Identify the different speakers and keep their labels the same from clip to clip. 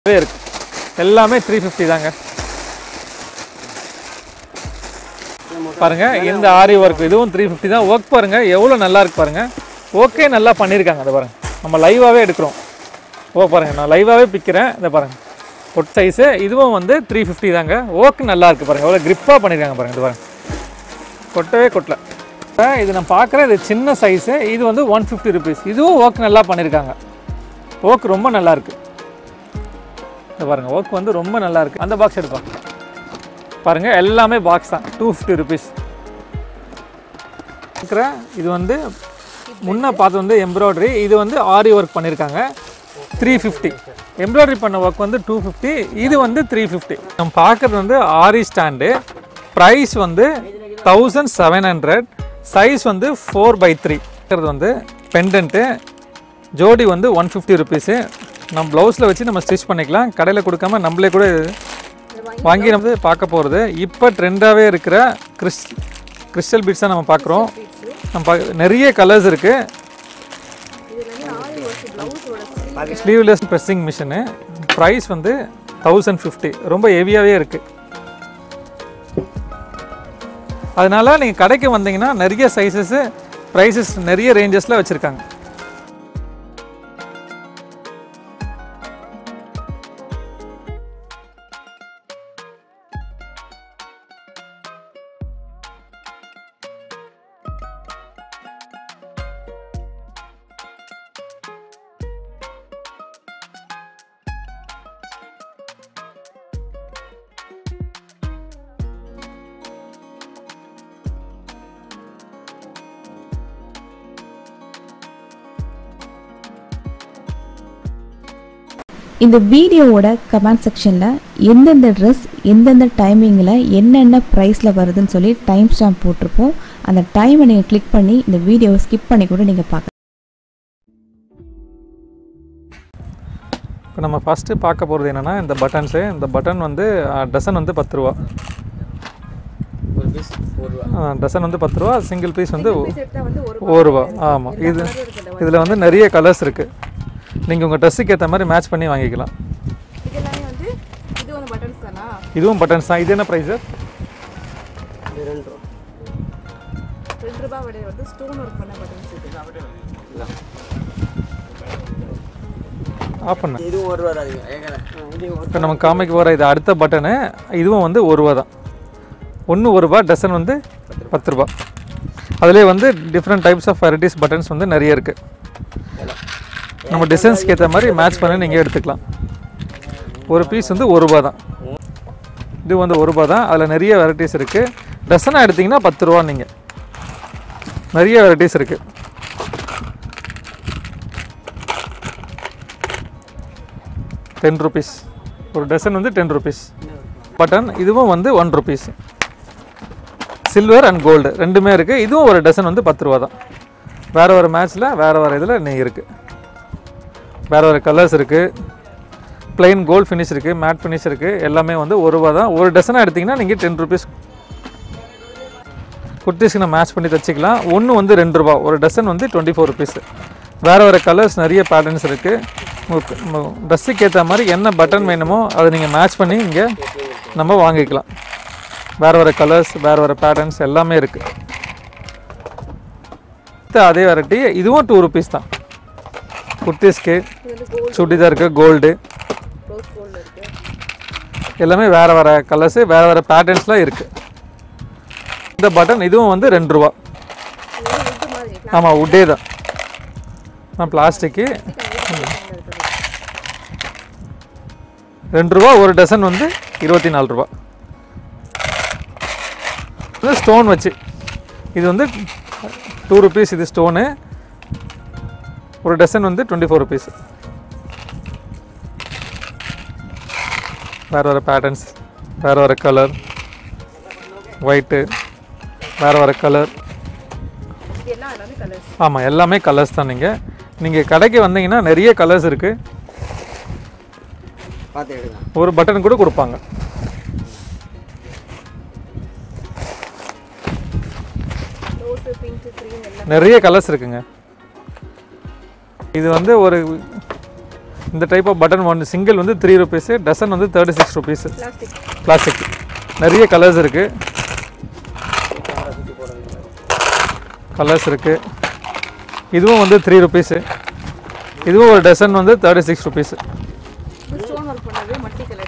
Speaker 1: இருக்கு எல்லாமே three fifty தாங்க பாருங்க இந்த ஆரி ஒர்க் இதுவும் த்ரீ ஃபிஃப்டி தான் ஒர்க் பாருங்க எவ்வளோ நல்லா இருக்கு பாருங்க ஓகே நல்லா பண்ணியிருக்காங்க அதை பாருங்க நம்ம லைவாகவே எடுக்கிறோம் ஓ பாருங்க நான் லைவாகவே பிக்கிறேன் இதை பாருங்க ஒட் சைஸு இதுவும் வந்து த்ரீ ஃபிஃப்டி தாங்க ஓக் நல்லா இருக்கு பாருங்க எவ்வளோ கிரிப்பாக பண்ணியிருக்காங்க பாருங்க இது பாருங்க கொட்டவே கொட்டல இப்ப இது நான் பார்க்குறேன் இது சின்ன சைஸு இது வந்து ஒன் ஃபிஃப்டி ருபீஸ் இதுவும் ஒர்க் நல்லா பண்ணியிருக்காங்க ஒர்க் ரொம்ப நல்லா இருக்கு இதை பாருங்க ஒர்க் வந்து ரொம்ப நல்லா இருக்கு அந்த பாக்ஸ் எடுப்போம் பாருங்க எல்லாமே பாக்ஸ் தான் டூ ஃபிஃப்டி ருபீஸ் இது வந்து முன்ன பார்த்து வந்து எம்ப்ராய்டரி இது வந்து ஆரி ஒர்க் பண்ணியிருக்காங்க த்ரீ ஃபிஃப்டி எம்ப்ராய்டரி பண்ண ஒர்க் வந்து டூ ஃபிஃப்டி இது வந்து த்ரீ ஃபிஃப்டி நம்ம பார்க்குறது வந்து ஆரி ஸ்டாண்டு ப்ரைஸ் வந்து தௌசண்ட் செவன் ஹண்ட்ரட் சைஸ் வந்து ஃபோர் பை த்ரீ வந்து பெண்டன்ட்டு ஜோடி வந்து ஒன் ஃபிஃப்டி ருபீஸு நம்ம ப்ளவுஸில் வச்சு நம்ம ஸ்டிச் பண்ணிக்கலாம் கடையில் கொடுக்காம நம்மளே கூட வாங்கி நம்ம பார்க்க போகிறது இப்போ ட்ரெண்டாகவே இருக்கிற கிறிஸ் கிறிஸ்டல் பீட்ஸ் தான் நம்ம பார்க்குறோம் நம்ம பார்க்க நிறைய கலர்ஸ் இருக்குது ஸ்லீவ்லெஸ் ப்ரெஸ்ஸிங் மிஷினு ப்ரைஸ் வந்து தௌசண்ட் ஃபிஃப்டி ரொம்ப ஹெவியாகவே இருக்குது அதனால நீங்கள் கடைக்கு வந்தீங்கன்னா நிறைய சைஸஸ் ப்ரைஸஸ் நிறைய ரேஞ்சஸில் வச்சுருக்காங்க
Speaker 2: இந்த வீடியோவோட கமெண்ட் செக்ஷனில் எந்தெந்த ட்ரெஸ் எந்தெந்த டைமிங்கில் என்னென்ன ப்ரைஸில் வருதுன்னு சொல்லி டைம் ஸ்டாம்ப் போட்டிருப்போம் அந்த டைமை நீங்கள் கிளிக் பண்ணி இந்த வீடியோவை ஸ்கிப் பண்ணி கூட நீங்கள் பார்க்கலாம்
Speaker 1: இப்போ நம்ம ஃபஸ்ட்டு பார்க்க போகிறது என்னென்னா இந்த பட்டன்ஸு இந்த பட்டன் வந்து டசன் வந்து பத்து ரூபா
Speaker 3: ஒரு பீஸ் ஒரு ரூபா
Speaker 1: டசன் வந்து பத்து ரூபா சிங்கிள் பீஸ் வந்து ஒரு ரூபா ஆமாம் இது இதில் வந்து நிறைய கலர்ஸ் இருக்குது நீங்கள் உங்கள் ட்ரெஸ்ஸுக்கு ஏற்ற மாதிரி மேட்ச் பண்ணி வாங்கிக்கலாம்
Speaker 4: இதெல்லாமே வந்து இது வந்து பட்டன்ஸ் தானா
Speaker 1: இதுவும் பட்டன்ஸ் தான் இது என்ன ப்ரைஸு
Speaker 3: இது ரெண்டு ரூபா
Speaker 4: ரெண்டு ரூபாய் விட வந்து ஸ்டோன் ஒர்க் பண்ண பட்டன்ஸ் இது
Speaker 3: இல்லை
Speaker 1: ஆஃப் பண்ண
Speaker 3: இதுவும் ஒரு ரூபா அதிகம் ஏகல இதுவும் ஒரு
Speaker 1: இப்போ நம்ம காமிக்க போகிற இது அடுத்த பட்டனு இதுவும் வந்து ஒரு ரூபா தான் ஒன்று ஒரு ரூபா டசன் வந்து பத்து ரூபா அதிலே வந்து different types of varieties buttons வந்து நிறைய இருக்குது நம்ம டிசைன்ஸ்க்கு ஏற்ற மாதிரி மேட்ச் பண்ணி நீங்கள் எடுத்துக்கலாம் ஒரு பீஸ் வந்து ஒரு ரூபா தான் இது வந்து ஒரு ரூபா தான் அதில் நிறைய வெரைட்டிஸ் இருக்குது டசனாக எடுத்திங்கன்னா பத்து ரூபா நீங்கள் நிறைய வெரைட்டிஸ் இருக்குது டென் ருபீஸ் ஒரு டசன் வந்து டென் ருபீஸ் பட்டன் இதுவும் வந்து one rupees silver and gold ரெண்டுமே இருக்குது இதுவும் ஒரு டசன் வந்து பத்து ரூபா தான் வேறு வேறு மேட்ச்சில் வேறு வேறு இதில் நீ இருக்குது வேறு வேறு கலர்ஸ் இருக்குது பிளைன் கோல்ட் ஃபினிஷ் இருக்குது மேட் ஃபினிஷ் இருக்குது எல்லாமே வந்து ஒரு ரூபா தான் ஒரு டசனாக எடுத்திங்கன்னா நீங்கள் டென் ருபீஸ் குர்த்திஸ்க்கு நான் மேட்ச் பண்ணி தச்சுக்கலாம் ஒன்று வந்து ரெண்டு ரூபா ஒரு டசன் வந்து டுவெண்ட்டி ஃபோர் ருபீஸ் வேறு வேறு கலர்ஸ் நிறைய பேட்டர்ன்ஸ் இருக்குது உங்கள் ட்ரெஸ்ஸுக்கு ஏற்ற மாதிரி என்ன பட்டன் வேணுமோ அதை நீங்கள் மேட்ச் பண்ணி இங்கே நம்ம வாங்கிக்கலாம் வேறு வேறு கலர்ஸ் வேறு வேறு பேட்டர்ன்ஸ் எல்லாமே இருக்குது அதே வெரைட்டி இதுவும் டூ ருபீஸ் தான் குர்த்திஸ்க்கு சுடிதாருக்கு கோல்டு
Speaker 4: ரோஸ் கோல்டு இருக்கு
Speaker 1: எல்லாமே வேறு வேறு கலர்ஸு வேறு வேறு பேட்டர்ன்ஸ்லாம் இருக்குது இந்த பட்டன் இதுவும் வந்து ரெண்டு ரூபா
Speaker 4: இது வந்து wood மாதிரி
Speaker 1: ஆமாம் உட்டே தான் ஆ பிளாஸ்டிக்கு ரெண்டு ரூபா ஒரு டசன் வந்து இருபத்தி நாலு ரூபா இது ஸ்டோன் வச்சு இது வந்து டூ ருபீஸ் இது ஸ்டோனு ஒரு டசன் வந்து டுவெண்ட்டி ஃபோர் ருபீஸ் வேறு வேறு பேட்டர்ன்ஸ் வேறு வேறு கலர் ஒயிட்டு வேறு வேறு கலர்
Speaker 4: இது எல்லாம் எல்லாமே கலர்ஸ்
Speaker 1: ஆமாம் எல்லாமே கலர்ஸ் தான் நீங்கள் நீங்கள் கடைக்கு வந்தீங்கன்னா நிறைய கலர்ஸ் இருக்குது
Speaker 3: பார்த்து எடுக்கலாம்
Speaker 1: ஒரு பட்டன் கூட கொடுப்பாங்க
Speaker 4: ரோஸ் பிங்க் க்ரீன் எல்லாம்
Speaker 1: நிறைய கலர்ஸ் இருக்குங்க இது வந்து ஒரு இந்த type of button one single வந்து த்ரீ ருபீஸு டசன் வந்து thirty six rupees
Speaker 4: plastic
Speaker 1: plastic நிறைய கலர்ஸ் இருக்குது கலர்ஸ் இருக்குது இதுவும் வந்து த்ரீ ருபீஸு இதுவும் ஒரு டசன் வந்து தேர்ட்டி சிக்ஸ் ருபீஸு
Speaker 4: இது ஸ்டோன் ஒர்க் பண்ணது மல்டி கலர்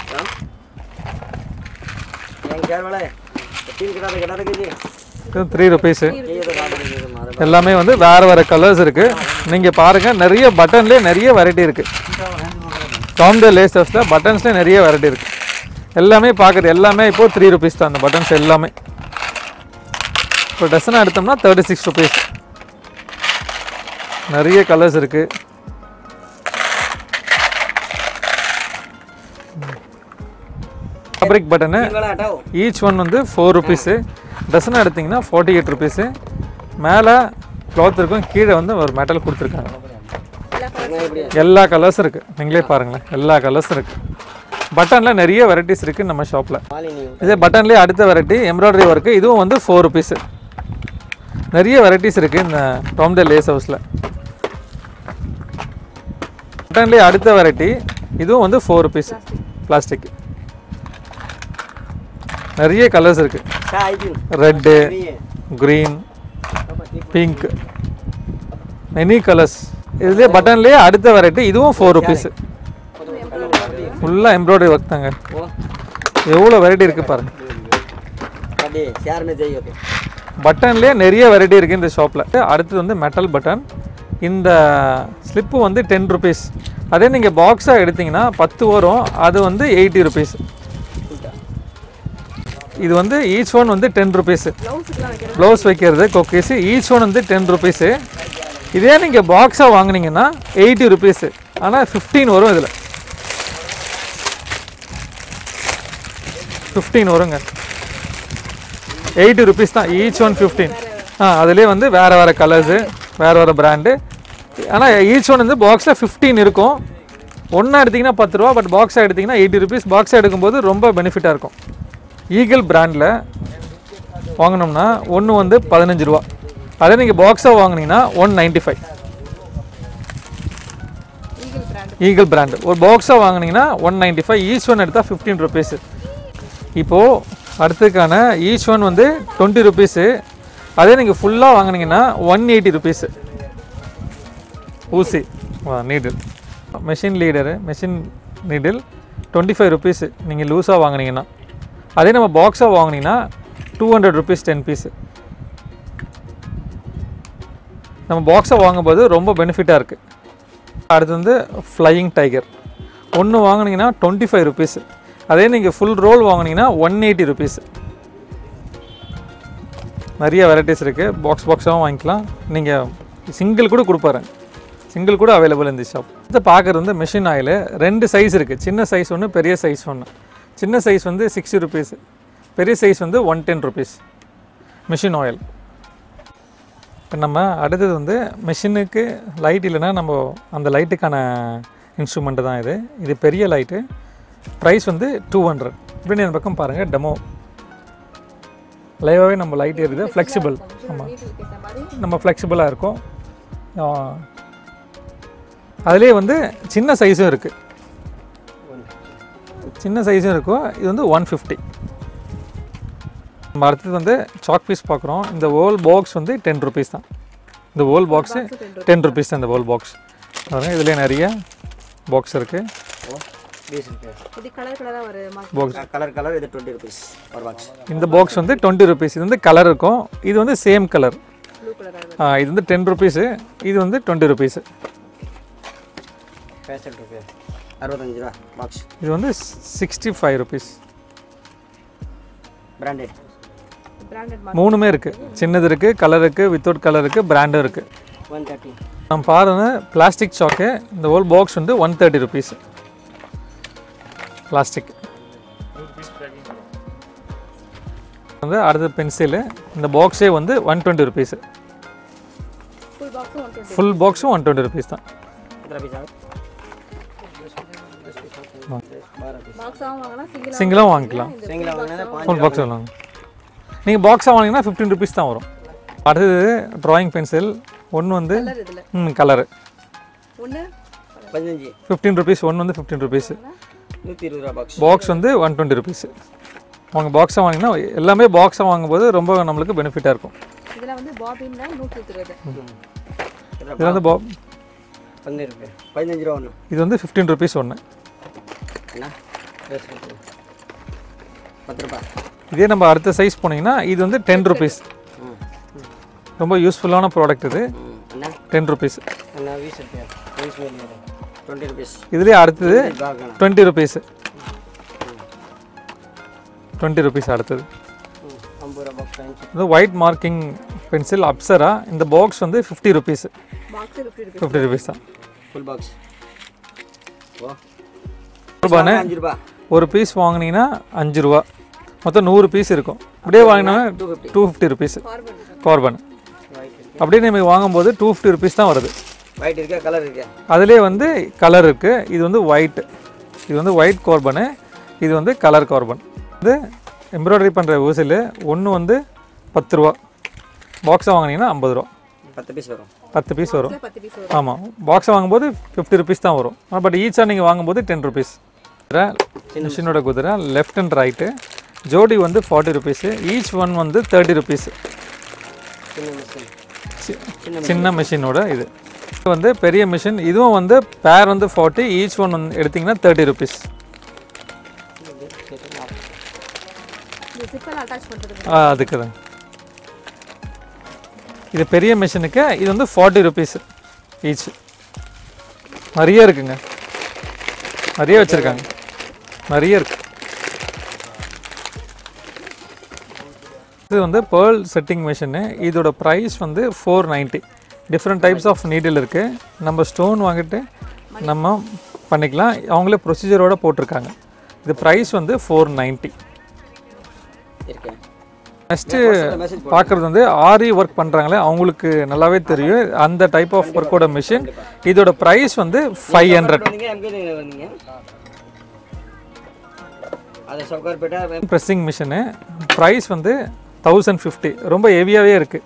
Speaker 3: ಹೆಂಗೆ ಕೇಳಬೇಡ ಟೀಮ್ ಗಿಡ ಗಿಡ ತೆಗೀತಿ
Speaker 1: இது த்ரீ ருபீஸு
Speaker 3: ಕೈಯದು ಕಾಡು ಮಾರ
Speaker 1: எல்லாமே வந்து வேறு வேறு கலர்ஸ் இருக்குது நீங்கள் பாருங்கள் நிறைய பட்டன்லேயே நிறைய வெரைட்டி இருக்குது டாம்டே லேசர்ஸில் பட்டன்ஸ்லேயே நிறைய வெரைட்டி இருக்குது எல்லாமே பார்க்குறது எல்லாமே இப்போது த்ரீ ருபீஸ் தான் அந்த பட்டன்ஸ் எல்லாமே இப்போ டசனாக எடுத்தோம்னா தேர்ட்டி சிக்ஸ் ருபீஸ் நிறைய கலர்ஸ் இருக்குது ஃபேப்ரிக் பட்டனு
Speaker 3: ಟೀಮ್ಗಳ ಹಟಾವು
Speaker 1: ஈச் ஒன் வந்து ஃபோர் ருபீஸு டசன் எடுத்திங்கன்னா ஃபார்ட்டி எயிட் ருபீஸு மேலே க்ளாத் இருக்கும் கீழே வந்து ஒரு மெட்டல் கொடுத்துருக்காங்க எல்லா கலர்ஸும் இருக்குது நீங்களே பாருங்களேன் எல்லா கலர்ஸும் இருக்குது பட்டனில் நிறைய வெரைட்டிஸ் இருக்குது நம்ம ஷாப்பில்
Speaker 3: ಮಾಲಿ ನೀವು
Speaker 1: இதே பட்டன்லேயே அடுத்த வெரைட்டி எம்ப்ராய்டரி ஒர்க்கு இதுவும் வந்து ஃபோர் ருபீஸு நிறைய வெரைட்டிஸ் இருக்குது இந்த டாம்டே லேஸ் ஹவுஸில் பட்டன்லேயே அடுத்த வெரைட்டி இதுவும் வந்து ஃபோர் ருபீஸ் பிளாஸ்டிக் நிறைய கலர்ஸ் இருக்குது
Speaker 3: ಚಾ ಆಯ್ತು
Speaker 1: red green pink many colours இதுலேயே பட்டன்லேயே அடுத்த வெரைட்டி இதுவும் ஃபோர் ருபீஸு ஃபுல்லாக எம்ப்ராய்டரி ஒர்க் தாங்க
Speaker 3: ಓ
Speaker 1: எவ்வளோ வெரைட்டி இருக்குது பாருங்கள்
Speaker 3: ಕಡ್ಡಿ ಶಾರ್ ಮೇ ಜೈಯೋಕೆ
Speaker 1: பட்டன்லேயே நிறைய வெரைட்டி இருக்குது இந்த ஷாப்பில் அடுத்தது வந்து மெட்டல் பட்டன் இந்த ஸ்லிப்பு வந்து டென் ருபீஸ் அதே நீங்கள் பாக்ஸாக எடுத்தீங்கன்னா பத்து வரும் அது வந்து எயிட்டி ருபீஸ் இது வந்து ஈச் ஒன் வந்து டென் ருபீஸு
Speaker 4: ப்ளவுஸுக்குலாம் வைக்கிற
Speaker 1: ப்ளவுஸ் வைக்கிறது கொக்கீஸு ஈச் ஒன் வந்து டென் ருபீஸு இதே நீங்கள் பாக்ஸாக வாங்குனீங்கன்னா எயிட்டி ருபீஸு ஆனால் ஃபிஃப்டீன் வரும் இதில் ஃபிஃப்டீன் வருங்க எயிட்டி ருபீஸ் தான் ஈச் ஒன் ஃபிஃப்டீன் ஆ அதுலேயே வந்து வேறு வேறு கலர்ஸு வேறு வேறு பிராண்டு ஆனால் ஈச் ஒன் வந்து பாக்ஸில் ஃபிஃப்டீன் இருக்கும் ஒன்றா எடுத்திங்கன்னா பத்து ரூபா பட் பாக்ஸாக எடுத்திங்கன்னா எயிட்டி ருபீஸ் பாக்ஸாக எடுக்கும்போது ரொம்ப பெனிஃபிட்டாக இருக்கும் ஈகிள் பிராண்டில் வாங்கினோம்னா ஒன்று வந்து பதினஞ்சு ரூபா அதே நீங்கள் பாக்ஸாக வாங்குனீங்கன்னா one ninety five
Speaker 4: eagle brand
Speaker 1: eagle brand ஒரு பாக்ஸாக வாங்குனீங்கன்னா one ninety five each one எடுத்தால் ஃபிஃப்டீன் ருபீஸு இப்போது அடுத்ததுக்கான ஈச் ஒன் வந்து டுவெண்ட்டி ருபீஸு அதே நீங்கள் ஃபுல்லாக வாங்குனீங்கன்னா ஒன் எயிட்டி ருபீஸு ஊசி needle machine leader machine needle twenty five rupees நீங்கள் லூஸாக வாங்குனீங்கன்னா அதே நம்ம பாக்ஸாக வாங்குனீங்கன்னா two hundred rupees ten piece நம்ம பாக்ஸை வாங்கும்போது ரொம்ப பெனிஃபிட்டாக இருக்குது அடுத்து வந்து ஃப்ளையிங் டைகர் ஒன்று வாங்குனீங்கன்னா டுவெண்ட்டி ஃபைவ் ருபீஸு அதே நீங்கள் ஃபுல் ரோல் வாங்குனீங்கன்னா ஒன் எயிட்டி ருபீஸு நிறைய வெரைட்டிஸ் இருக்குது பாக்ஸ் பாக்ஸாகவும் வாங்கிக்கலாம் நீங்கள் சிங்கிள் கூட கொடுப்பாரு சிங்கிள் கூட அவைலபிள் இந்த ஷாப் இதை பார்க்குறது வந்து மிஷின் ஆயில் ரெண்டு சைஸ் இருக்குது சின்ன சைஸ் ஒன்று பெரிய சைஸ் ஒன்று சின்ன சைஸ் வந்து சிக்ஸ்டி ருபீஸ் பெரிய சைஸ் வந்து one ten rupees machine oil இப்போ நம்ம அடுத்தது வந்து மிஷினுக்கு லைட் இல்லைன்னா நம்ம அந்த லைட்டுக்கான இன்ஸ்ட்ருமெண்ட்டு தான் இது இது பெரிய லைட்டு ப்ரைஸ் வந்து டூ ஹண்ட்ரட் இப்படின்னு இந்த பக்கம் பாருங்கள் டெமோ லைவாகவே நம்ம லைட் ஏறுது ஃப்ளெக்சிபிள் ஆமாம்
Speaker 4: வீட்டுக்கு ஏற்ற மாதிரி
Speaker 1: நம்ம ஃப்ளெக்சிபிளாக இருக்கும் ஆ, அதுலேயே வந்து சின்ன சைஸும் இருக்குது சின்ன சைஸும் இருக்கும் இது வந்து ஒன் ஃபிஃப்டி நம்ம அடுத்தது வந்து சாக் பீஸ் பார்க்குறோம் இந்த ஓல் பாக்ஸ் வந்து டென் ருபீஸ் தான் இந்த ஓல் பாக்ஸு டென் ருபீஸ் தான் இந்த ஓல் பாக்ஸ் பாருங்க இதுலேயே நிறைய பாக்ஸ் இருக்குது
Speaker 3: ಓ ಬೀಸ್ ರೂಪಾಯಿ
Speaker 4: இது கலர் கலராக ஒரு மார்க்
Speaker 1: பாக்ஸ்
Speaker 3: ಕಲರ್ ಕಲರ್ ಇದು ಟ್ವೆಂಟಿ ರುಪೀಸ್ ಪರ್ ಬಾಕ್ಸ್
Speaker 1: இந்த பாக்ஸ் வந்து டுவெண்ட்டி ருபீஸ் இது வந்து கலர் இருக்கும் இது வந்து சேம் கலர்
Speaker 4: ப்ளூ கலராக
Speaker 1: இது வந்து டென் ருபீஸு இது வந்து டுவெண்ட்டி ருபீஸு
Speaker 3: ಪ್ಯಾಸೆಂಟ್ ರೂಪಾಯಿ ಅರವತ್ತಂಜು ರೂಪಾ ಬಾಕ್ಸ್
Speaker 1: இது வந்து sixty five rupees
Speaker 3: branded
Speaker 4: branded mark
Speaker 1: மூணுமே இருக்குது சின்னது இருக்குது கலர் இருக்குது வித்தவுட் கலர் இருக்குது பிராண்டும் இருக்குது
Speaker 3: ಒನ್ ತರ್ಟಿ
Speaker 1: நம்ம பாருங்க பிளாஸ்டிக் சாக்கு இந்த ஹோல் பாக்ஸ் வந்து ஒன் தேர்ட்டி ருபீஸ் பிளாஸ்டிக் வந்து அடுத்த பென்சிலு இந்த பாக்ஸே வந்து ஒன் டுவெண்ட்டி ருபீஸு
Speaker 4: ஃபுல் பாக்ஸும் ஒன் டுவெண்ட்டி
Speaker 1: ஃபுல் பாக்ஸும் ஒன் டுவெண்ட்டி ருபீஸ் தான்
Speaker 3: ಎತ್ತರ ಪೀಸ್ ಆಗುತ್ತೆ
Speaker 4: பாக்ஸாகவும் வாங்கினா சிங்கிள்
Speaker 1: சிங்கிளாக வாங்கிக்கலாம்
Speaker 3: ಸಿಂಗಿಲ್ ಅವನೇ
Speaker 1: ஃபுல் பாக்ஸ் வாங்க நீங்கள் பாக்ஸாக வாங்கினீங்கன்னா ஃபிஃப்டீன் ருபீஸ் தான் வரும் அடுத்தது ட்ராயிங் பென்சில் ஒன்று வந்து
Speaker 4: கலர் இதில்
Speaker 1: ம் கலரு
Speaker 4: ஒன்று
Speaker 3: பதினஞ்சு
Speaker 1: ஃபிஃப்டீன் ருபீஸ் ஒன்று வந்து ஃபிஃப்டீன் ருபீஸ்
Speaker 3: நூற்றி இருபது ரூபா பாக்ஸ்
Speaker 1: பாக்ஸ் வந்து ஒன் டுவெண்ட்டி ருபீஸ் அவங்க பாக்ஸாக வாங்கினா எல்லாமே பாக்ஸாக வாங்கும்போது ரொம்ப நம்மளுக்கு பெனிஃபிட்டாக இருக்கும்
Speaker 4: இதில் வந்து பாபின்ல நூற்றி இருபது
Speaker 1: இது வந்து பா
Speaker 3: பதினஞ்சு ரூபாய் பதினஞ்சு ரூபா ஒன்று
Speaker 1: இது வந்து ஃபிஃப்டீன் ருபீஸ் ஒன்று
Speaker 3: என்ன பேச கொடுத்துரு. பத்து ரூபாய்
Speaker 1: இதே நம்ம அடுத்த சைஸ் போனீங்கன்னா இது வந்து டென் ருபீஸ்
Speaker 3: ம்
Speaker 1: ரொம்ப யூஸ்ஃபுல்லான ப்ராடக்ட் இது
Speaker 3: ம் என்ன
Speaker 1: டென் ருபீஸ்
Speaker 3: என்ன வீஸ் எடுத்தியா வீஸ் டுவெண்ட்டி ருபீஸ்
Speaker 1: இதுலேயே அடுத்தது
Speaker 3: pack
Speaker 1: twenty rupees twenty rupees அடுத்தது
Speaker 3: ம் ஐம்பது ரூபா பாக்ஸ் வாங்கி
Speaker 1: இது ஒயிட் மார்க்கிங் பென்சில் அப்சரா இந்த பாக்ஸ் வந்து fifty rupees
Speaker 4: box fifty rupees
Speaker 1: fifty rupees தான்
Speaker 3: ஃபுல் பாக்ஸ் ஓ
Speaker 1: ரூபாண்ணே
Speaker 3: அஞ்சு ரூபா
Speaker 1: ஒரு பீஸ் வாங்குனீங்கன்னா அஞ்சு ரூபா மொத்தம் நூறு பீஸ் இருக்கும் அப்படியே வாங்கினா
Speaker 3: two fifty
Speaker 1: two fifty rupees
Speaker 4: carbon
Speaker 1: carbon
Speaker 3: white இருக்கு
Speaker 1: அப்படியே நம்ம வாங்கும்போது டூ ஃபிஃப்டி ருபீஸ் தான் வருது
Speaker 3: ஒயிட் இருக்கா கலர் இருக்கா
Speaker 1: அதிலே வந்து கலர் இருக்குது இது வந்து ஒயிட் இது வந்து ஒயிட் கார்பனு இது வந்து கலர் கார்பன் இது எம்ப்ராய்டரி பண்ணுற ஊசில் ஒன்று வந்து பத்து ரூபா பாக்ஸாக வாங்கினீங்கன்னா ஐம்பது ரூபா
Speaker 3: பத்து பீஸ் வரும்
Speaker 1: பத்து பீஸ் வரும்
Speaker 4: பத்து பீஸ் வரும்
Speaker 1: ஆமாம் பாக்ஸை வாங்கும்போது ஃபிஃப்டி ருபீஸ் தான் வரும் பட் ஈச்சாக நீங்கள் வாங்கும்போது டென் ருபீஸ் மிஷினோட குதிரை லெஃப்ட் அண்ட் ரைட்டு ஜோடி வந்து ஃபார்ட்டி ருபீஸு ஈச் ஒன் வந்து தேர்ட்டி ருபீஸ்
Speaker 3: சின்ன மிஷின் சின்ன
Speaker 1: சின்ன மிஷினோட இது இது வந்து பெரிய மிஷின் இதுவும் வந்து பேர் வந்து ஃபார்ட்டி ஈச் ஒன் வந்து எடுத்திங்கன்னா தேர்ட்டி ருபீஸ்
Speaker 4: இந்த சிப்பெல்லாம் அட்டாச் பண்ணுறதுக்கு
Speaker 1: அதுக்கு தான் இது பெரிய மிஷினுக்கு இது வந்து ஃபார்ட்டி ருபீஸ் ஈச் நிறைய இருக்குங்க நிறைய வச்சுருக்காங்க நிறைய இருக்கு இது வந்து பேர்ல் செட்டிங் மிஷினு இதோட ப்ரைஸ் வந்து four ninety different types of needle இருக்குது நம்ம ஸ்டோன் வாங்கிட்டு நம்ம பண்ணிக்கலாம் அவங்களே ப்ரொசீஜரோட போட்டிருக்காங்க இது ப்ரைஸ் வந்து ஃபோர் நைன்ட்டி
Speaker 3: இருக்கேன்
Speaker 1: நெக்ஸ்ட்டு பார்க்குறது வந்து ஆரி ஒர்க் பண்ணுறாங்களே அவங்களுக்கு நல்லாவே தெரியும் அந்த டைப் ஆஃப் ஒர்க்கோட மிஷின் இதோட ப்ரைஸ் வந்து ஃபைவ் ஹண்ட்ரட்
Speaker 3: வந்தீங்க எம்கே வந்தீங்க அது சவுகார்பேட்டா
Speaker 1: ப்ரெஸ்ஸிங் மிஷினு ப்ரைஸ் வந்து தௌசண்ட் ஃபிஃப்டி ரொம்ப ஹெவியாகவே இருக்குது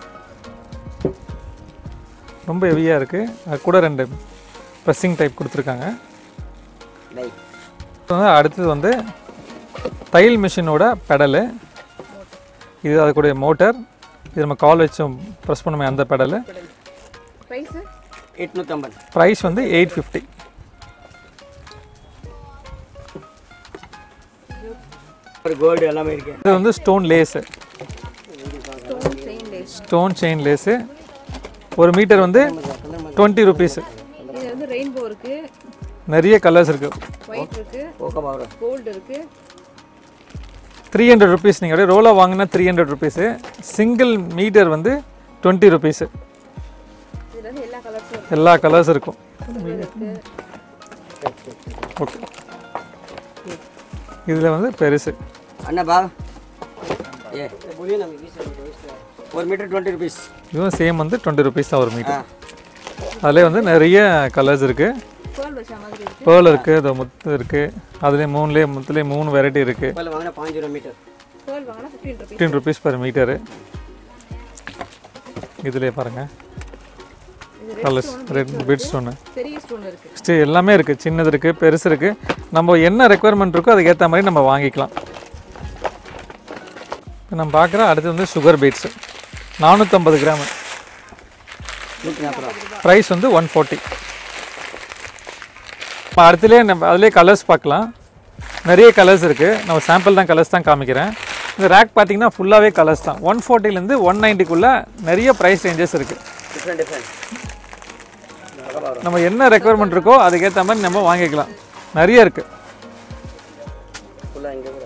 Speaker 1: ரொம்ப ஹெவியாக இருக்குது அது கூட ரெண்டு ப்ரெஸ்ஸிங் டைப் கொடுத்துருக்காங்க
Speaker 3: டை
Speaker 1: இது வந்து அடுத்தது வந்து தையல் மிஷினோட பெடலு இது அதுக்குடைய மோட்டர் இது நம்ம கால் வச்சும் ப்ரெஸ் பண்ணுமே அந்த பெடலு
Speaker 4: ப்ரைஸு
Speaker 3: எட்நூற்றம்பது
Speaker 1: ப்ரைஸ் வந்து எயிட் ஃபிஃப்டி
Speaker 3: ஒரு கோல்டு எல்லாமே இருக்கு
Speaker 1: இது வந்து stone lace
Speaker 4: stone chain lace
Speaker 1: stone chain lace ஒரு மீட்டர் வந்து டுவெண்ட்டி ருபீஸு
Speaker 4: இது வந்து ரெயின்போ இருக்கு
Speaker 1: நிறைய கலர்ஸ் இருக்குது
Speaker 4: ஒயிட் இருக்கு
Speaker 3: ஓகே வரும்
Speaker 4: கோல்டு இருக்கு
Speaker 1: த்ரீ ஹண்ட்ரட் ருபீஸ் நீங்கள் அப்படியே ரோலாக வாங்கினா three hundred rupees single metre வந்து டுவெண்ட்டி ருபீஸு
Speaker 4: இதுல வந்து எல்லா கலர்ஸும் இருக்கு
Speaker 1: எல்லா கலர்ஸ் இருக்கும்
Speaker 4: Silver இருக்கு
Speaker 1: ஓகே இதில் வந்து பெருசு
Speaker 3: அண்ணா பா ஏ ஒரு மீட்டர் டுவெண்ட்டி ருபீஸ்
Speaker 1: இதுவும் சேம் வந்து டுவெண்ட்டி ருபீஸ் தான் ஒரு மீட்டர் அதிலே வந்து நிறைய கலர்ஸ் இருக்குது
Speaker 4: பேர்ல் வச்ச மாதிரி இருக்கு
Speaker 1: பேர்ல் இருக்குது இது முத்து இருக்குது அதுலேயே மூணுலேயே முத்துலேயே மூணு வெரைட்டி இருக்குது
Speaker 3: இப்போ வாங்கினா பாஞ்சு ரூபா மீட்டர்
Speaker 4: பேர்ல் வாங்கினா fifteen rupees
Speaker 1: fifteen rupees per metre இதுலேயே பாருங்கள்
Speaker 4: இது
Speaker 1: கலர்ஸ் ரெட் பிட் ஸ்டோனு
Speaker 4: பெரிய ஸ்டோன் இருக்கு
Speaker 1: நெக்ஸ்ட்டு எல்லாமே இருக்குது சின்னது இருக்குது பெருசு இருக்குது நம்ம என்ன ரெக்குவயர்மெண்ட் இருக்கோ அதுக்கேற்ற மாதிரி நம்ம வாங்கிக்கலாம் இப்போ நம்ம பார்க்குற அடுத்து வந்து சுகர் பீட்ஸு நானூற்றம்பது கிராம்
Speaker 3: நூற்றி நாற்பது ரூபா
Speaker 1: ப்ரைஸ் வந்து ஒன் ஃபார்ட்டி இப்போ அடுத்துலேயே நம்ம அதுலேயே கலர்ஸ் பார்க்கலாம் நிறைய கலர்ஸ் இருக்குது நம்ம சாம்பிள் தான் கலர்ஸ் தான் காமிக்கிறேன் இந்த ரேக் பார்த்தீங்கன்னா ஃபுல்லாகவே கலர்ஸ் தான் ஒன் ஃபார்ட்டிலேருந்து ஒன் நைன்ட்டிக்குள்ளே நிறைய ப்ரைஸ் ரேஞ்சஸ் இருக்குது
Speaker 3: டிஃப்ரெண்ட் டிஃப்ரெண்ட்
Speaker 1: நம்ம என்ன ரெக்குவயர்மெண்ட் இருக்கோ அதுக்கேற்ற மாதிரி நம்ம வாங்கிக்கலாம் நிறைய இருக்குது
Speaker 3: ஃபுல்லாக இங்கே கூட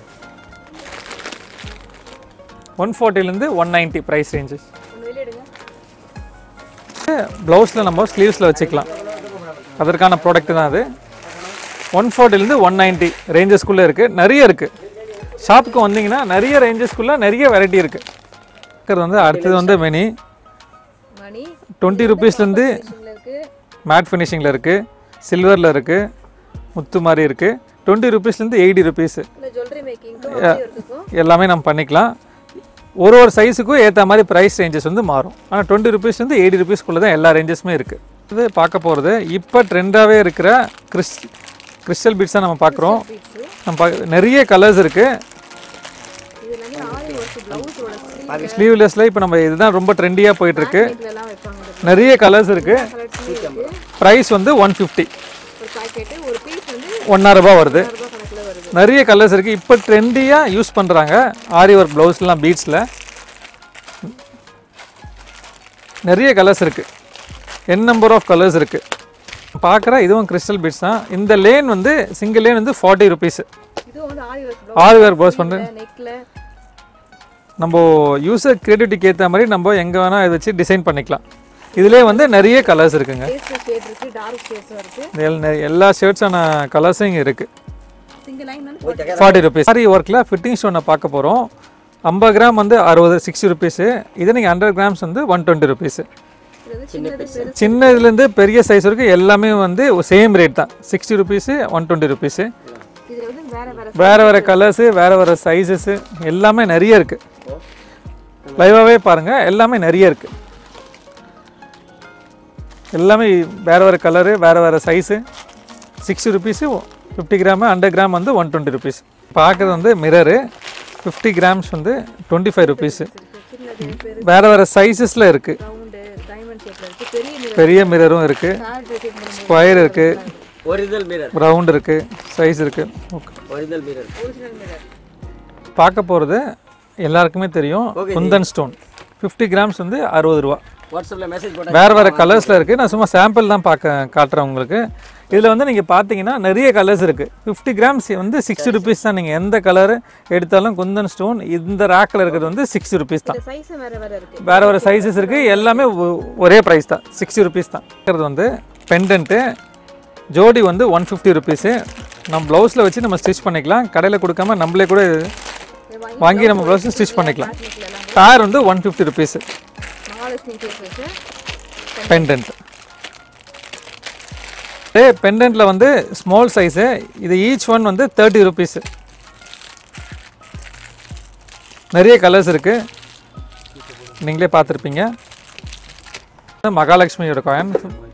Speaker 1: ஒன் ஃபார்ட்டிலேருந்து ஒன் நைன்ட்டி ப்ரைஸ் ரேஞ்சஸ்
Speaker 4: ஒன்று வெளியே எடுங்க
Speaker 1: ப்ளவுஸில் நம்ம ஸ்லீவ்ஸில் வச்சுக்கலாம் அதற்கான ப்ராடக்ட் தான் அது ஒன் ஃபார்ட்டிலேருந்து ஒன் நைன்ட்டி ரேஞ்சஸ்க்குள்ளே இருக்குது நிறைய இருக்குது ஷாப்புக்கு வந்தீங்கன்னா நிறைய ரேஞ்சஸ்க்குள்ளே நிறைய வெரைட்டி இருக்குது இருக்கிறது வந்து அடுத்தது வந்து மெனி
Speaker 4: மணி
Speaker 1: டுவெண்ட்டி ருபீஸ்லேருந்து
Speaker 4: இதில் இருக்கு
Speaker 1: மேட் ஃபினிஷிங்கில் இருக்குது சில்வரில் இருக்குது முத்து மாதிரி இருக்குது டுவெண்ட்டி ருபீஸ்லேருந்து எயிட்டி ருபீஸு
Speaker 4: இல்லை ஜுவல்லரி மேக்கிங்க்கும் இருக்கும்
Speaker 1: எல்லாமே நம்ம பண்ணிக்கலாம் ஒரு ஒரு சைஸுக்கும் ஏற்ற மாதிரி ப்ரைஸ் ரேஞ்சஸ் வந்து மாறும் ஆனால் டுவெண்ட்டி ருபீஸ்லேருந்து எயிட்டி ருபீஸ்க்குள்ளே தான் எல்லா ரேஞ்சஸுமே இருக்குது இது பார்க்க போகிறது இப்போ ட்ரெண்டாகவே இருக்கிற கிறிஸ் கிறிஸ்டல் பீட்ஸ் தான் நம்ம பார்க்குறோம்
Speaker 4: பீட்ஸு
Speaker 1: நம்ம பார்க்க நிறைய கலர்ஸ் இருக்குது
Speaker 4: இது எல்லாமே ஆரி ஒர்க் ப்ளவுஸோட
Speaker 1: ஸ்லீவ்லெஸ்ல இப்போ நம்ம இதுதான் ரொம்ப ட்ரெண்டியாக போயிட்டுருக்கு
Speaker 4: எல்லாம் வைப்பாங்க இந்த
Speaker 1: நிறைய கலர்ஸ் இருக்குது
Speaker 4: கலர்ஸ்லேயே இருக்கு
Speaker 1: ப்ரைஸ் வந்து ஒன் ஃபிஃப்டி
Speaker 4: ஒரு பாக்கெட்டு ஒரு பீஸ் வந்து
Speaker 1: ஒன்றரை ரூபாய் வருது
Speaker 4: ரூபாய் கணக்கில் வருது
Speaker 1: நிறைய கலர்ஸ் இருக்குது இப்போ ட்ரெண்டியாக யூஸ் பண்ணுறாங்க ஆரி ஒர்க் ப்ளவுஸ்லாம் பீட்ஸில் நிறைய கலர்ஸ் இருக்குது என் நம்பர் ஆஃப் கலர்ஸ் இருக்குது பார்க்குற இதுவும் கிறிஸ்டல் பீட்ஸ் தான் இந்த லேன் வந்து சிங்கிள் லேன் வந்து ஃபார்ட்டி ருபீஸ்
Speaker 4: இது வந்து aari work
Speaker 1: aari work blouse பண்ணுற
Speaker 4: நெக்கில்
Speaker 1: நம்ம யூசர் கிரியேட்டிவிட்டிக்கு ஏற்ற மாதிரி நம்ம எங்கே வேணால் இதை வச்சு டிசைன் பண்ணிக்கலாம் இதிலே வந்து நிறைய கலர்ஸ் இருக்குங்க
Speaker 4: பேஸ்டல் ஷேட் இருக்கு டார்க் ஷேட்ஸும் இருக்கு
Speaker 1: இது எல்~ எல்லா ஷர்ட்ஸான கலர்ஸும் இங்கே இருக்குது
Speaker 4: சிங்கிள் லைன் வந்து
Speaker 1: ஃபார்ட்டி ருபீஸ் சாரி ஒர்க்கில் ஃபிட்டிங் ஸ்டோனை பார்க்க போகிறோம் ஐம்பது கிராம் வந்து அறுபது சிக்ஸ்டி ருபீஸு இது நீங்கள் ஹண்ட்ரட் கிராம்ஸ் வந்து ஒன் டுவெண்ட்டி ருபீஸு
Speaker 4: இது வந்து சின்னது பெருசு
Speaker 1: சின்ன இதுலேருந்து பெரிய சைஸ் வரைக்கும் எல்லாமே வந்து சேம் ரேட் தான் sixty rupees one twenty rupees
Speaker 4: இதுல வந்து வேற வேற
Speaker 1: வேறு வேறு கலர்ஸு வேறு வேறு சைஸஸ்ஸு எல்லாமே நிறைய இருக்குது லைவாகவே பாருங்கள் எல்லாமே நிறைய இருக்குது எல்லாமே வேறு வேறு கலரு வேறு வேறு size sixty rupees fifty gram hundred gram வந்து ஒன் டுவெண்ட்டி ருபீஸ் பார்க்குறது வந்து மிரரு ஃபிஃப்டி கிராம்ஸ் வந்து டுவெண்ட்டி ஃபைவ் ருபீஸு
Speaker 4: சின்னது பெரு
Speaker 1: வேறு வேறு சைஸஸில் இருக்குது
Speaker 4: ரவுண்டு டைமண்ட் ஷேப்ல இருக்கு பெரிய மிரர்
Speaker 1: பெரிய மிரரும் இருக்குது
Speaker 4: ஹேர் ட்ரெஸ்ஸிங் பண்ணும்போது
Speaker 1: ஸ்கொயர் இருக்குது
Speaker 3: ஒரிஜினல் மிரர்
Speaker 1: ரவுண்ட் இருக்குது சைஸ் இருக்குது okay
Speaker 3: original mirror
Speaker 4: original mirror
Speaker 1: பார்க்க போகிறது எல்லாருக்குமே தெரியும் குந்தன் ஸ்டோன் ஃபிஃப்டி கிராம்ஸ் வந்து அறுபது ரூபா
Speaker 3: வாட்ஸ்அப்பில் மெசேஜ் போட்டால்
Speaker 1: வேறு வேறு கலர்ஸில் இருக்குது நான் சும்மா சாம்பிள் தான் பார்க்க காட்டுறேன் உங்களுக்கு இதில் வந்து நீங்கள் பார்த்தீங்கன்னா நிறைய கலர்ஸ் இருக்குது ஃபிஃப்டி கிராம்ஸ் வந்து சிக்ஸ்டி ருபீஸ் தான் நீங்கள் எந்த கலர் எடுத்தாலும் குந்தன் ஸ்டோன் இந்த ரேக்கில் இருக்கிறது வந்து சிக்ஸ்டி ருபீஸ் தான்
Speaker 4: இந்த சைஸும் வேற வேற இருக்கு
Speaker 1: வேறு வேறு சைஸஸ் இருக்குது எல்லாமே ஒ- ஒரே ப்ரைஸ் தான் சிக்ஸ்டி ருபீஸ் தான் இருக்கிறது வந்து பெண்டன்ட்டு ஜோடி வந்து ஒன் ஃபிஃப்டி ருபீஸு நம்ம ப்ளவுஸில் வச்சு நம்ம ஸ்டிச் பண்ணிக்கலாம் கடையில் கொடுக்காம நம்மளே கூட
Speaker 4: இதை வாங்கி
Speaker 1: வாங்கி நம்ம ப்ளவுஸ் ஸ்டிச் பண்ணிக்கலாம்
Speaker 4: நெக்ல எல்லாம்
Speaker 1: பேர் வந்து one fifty rupees
Speaker 4: Mahalakshmi case வச்சு
Speaker 1: பெண்டன்ட் ஏ பெண்டன்ட்டில் வந்து ஸ்மால் சைஸு இது ஈச் ஒன் வந்து தேர்ட்டி ருபீஸு நிறைய கலர்ஸ் இருக்குது நீங்களே பார்த்துருப்பீங்க மகாலட்சுமியோட காயின்